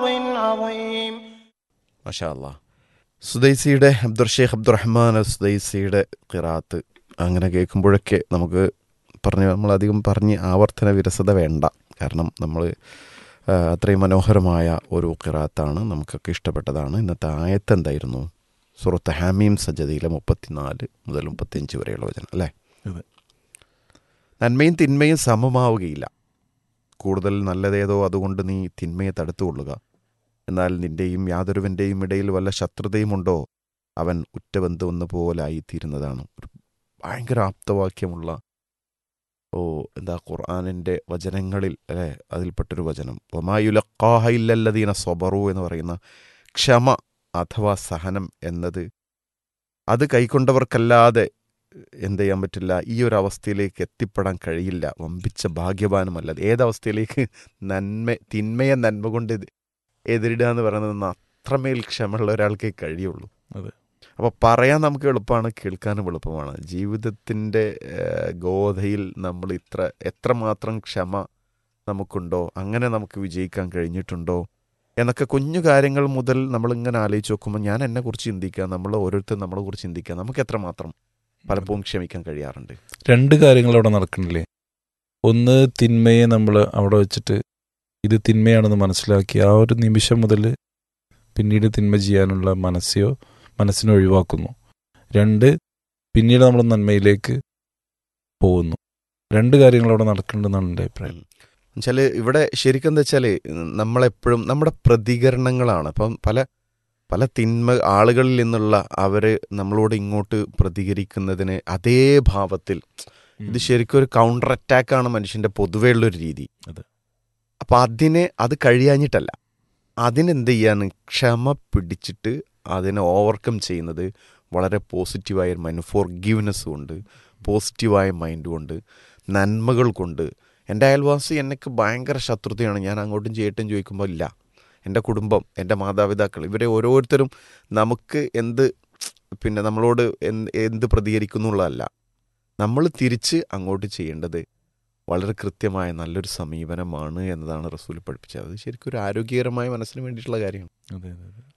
عظيم മഷാ അല്ലാ സുദൈസിയുടെ അബ്ദുർ ഷേഖ് അബ്ദുറഹ്മാൻ സുദൈസിയുടെ ഖിറാത്ത് അങ്ങനെ കേൾക്കുമ്പോഴൊക്കെ നമുക്ക് പറഞ്ഞ് നമ്മളധികം പറഞ്ഞ് ആവർത്തന വിരസത വേണ്ട കാരണം നമ്മൾ ആ, അത്രയും മനോഹരമായ ഒരു ഖിറാത്താണ് നമുക്കൊക്കെ ഇഷ്ടപ്പെട്ടതാണ് ഇന്നത്തെ ആയത്ത് എന്തായിരുന്നു സുറത്ത് ഹാമീം സജദിയിലെ മുപ്പത്തിനാല് മുതൽ മുപ്പത്തിയഞ്ച് വരെയുള്ള വചനം അല്ലേ അതെ. നന്മയും തിന്മയും സമമാവുകയില്ല കൂടുതൽ നല്ലതേതോ അതുകൊണ്ട് നീ തിന്മയെ തടുത്തുകൊള്ളുക എന്നാൽ നിന്റെയും യാതൊരുവൻ്റെയും ഇടയിൽ വല്ല ശത്രുതയുമുണ്ടോ അവൻ ഉറ്റബന്ധമെന്ന പോലായിത്തീരുന്നതാണ് ഒരു ഭയങ്കര ആപ്തവാക്യമുള്ള ഓ എന്താ ഖുർആാനിൻ്റെ വചനങ്ങളിൽ അല്ലേ അതിൽപ്പെട്ടൊരു വചനം ഒമായുലക്കാഹ ഇല്ലല്ലദീന സ്വബറു എന്ന് പറയുന്ന ക്ഷമ അഥവാ സഹനം എന്നത് അത് കൈക്കൊണ്ടവർക്കല്ലാതെ എന്ത് ചെയ്യാൻ പറ്റില്ല ഈ ഒരു അവസ്ഥയിലേക്ക് എത്തിപ്പെടാൻ കഴിയില്ല വമ്പിച്ച ഭാഗ്യവാനുമല്ല ഏതവസ്ഥയിലേക്ക് നന്മ തിന്മയെ നന്മ കൊണ്ട് എതി- എതിരിടുക എന്ന് പറയുന്നത് അത്രമേൽ ക്ഷമയുള്ള ഒരാൾക്കേ കഴിയുള്ളൂ അതെ. അപ്പോൾ പറയാൻ നമുക്ക് എളുപ്പമാണ് കേൾക്കാനും എളുപ്പമാണ് ജീവിതത്തിൻ്റെ ഗോധയിൽ നമ്മൾ ഇത്ര എത്രമാത്രം ക്ഷമ നമുക്കുണ്ടോ അങ്ങനെ നമുക്ക് വിജയിക്കാൻ കഴിഞ്ഞിട്ടുണ്ടോ എന്നൊക്കെ കുഞ്ഞു കാര്യങ്ങൾ മുതൽ നമ്മളിങ്ങനെ ആലോചിച്ച് നോക്കുമ്പോൾ ഞാൻ എന്നെ കുറിച്ച് ചിന്തിക്കുക നമ്മൾ ഓരോരുത്തരും നമ്മളെ കുറിച്ച് ചിന്തിക്കുക നമുക്ക് എത്രമാത്രം പലപ്പോഴും ക്ഷമിക്കാൻ കഴിയാറുണ്ട് രണ്ട് കാര്യങ്ങൾ അവിടെ നടക്കണില്ലേ ഒന്ന് തിന്മയെ നമ്മൾ അവിടെ വെച്ചിട്ട് ഇത് തിന്മയാണെന്ന് മനസ്സിലാക്കി ആ ഒരു നിമിഷം മുതൽ പിന്നീട് തിന്മ ചെയ്യാനുള്ള മനസ്സെയോ മനസ്സിനെ ഒഴിവാക്കുന്നു രണ്ട് പിന്നീട് നമ്മൾ നന്മയിലേക്ക് പോകുന്നു രണ്ട് കാര്യങ്ങൾ അവിടെ നടക്കുന്നുണ്ടെന്നാണ് എൻ്റെ അഭിപ്രായം വെച്ചാൽ ഇവിടെ ശരിക്കും എന്താ വെച്ചാൽ നമ്മളെപ്പോഴും നമ്മുടെ പ്രതികരണങ്ങളാണ് ഇപ്പം പല പല തിന്മ ആളുകളിൽ നിന്നുള്ള അവർ നമ്മളോട് ഇങ്ങോട്ട് പ്രതികരിക്കുന്നതിന് അതേ ഭാവത്തിൽ ഇത് ശരിക്കും ഒരു കൗണ്ടർ അറ്റാക്കാണ് മനുഷ്യൻ്റെ പൊതുവേ ഉള്ളൊരു രീതി അതെ. അപ്പം അതിനെ അത് കഴിയാഞ്ഞിട്ടല്ല അതിനെന്ത് ചെയ്യാണ് ക്ഷമ പിടിച്ചിട്ട് അതിനെ ഓവർകം ചെയ്യുന്നത് വളരെ പോസിറ്റീവായ ഒരു മൈൻഡ് ഫോർഗീവ്നെസ് കൊണ്ട് പോസിറ്റീവായ മൈൻഡ് കൊണ്ട് നന്മകൾ കൊണ്ട് എൻ്റെ അയൽവാസി എനിക്ക് ഭയങ്കര ശത്രുതയാണ് ഞാൻ അങ്ങോട്ടും ചെയ്യട്ടും ചോദിക്കുമ്പോൾ ഇല്ല എൻ്റെ കുടുംബം എൻ്റെ മാതാപിതാക്കൾ ഇവരെ ഓരോരുത്തരും നമുക്ക് എന്ത് പിന്നെ നമ്മളോട് എന്ത് എന്ത് പ്രതികരിക്കുന്നുള്ളതല്ല നമ്മൾ തിരിച്ച് അങ്ങോട്ട് ചെയ്യേണ്ടത് വളരെ കൃത്യമായ നല്ലൊരു സമീപനമാണ് എന്നതാണ് റസൂൽ പഠിപ്പിച്ചത് അത് ശരിക്കും ഒരു ആരോഗ്യകരമായ മനസ്സിന് വേണ്ടിയിട്ടുള്ള കാര്യമാണ് അതെ അതെ അതെ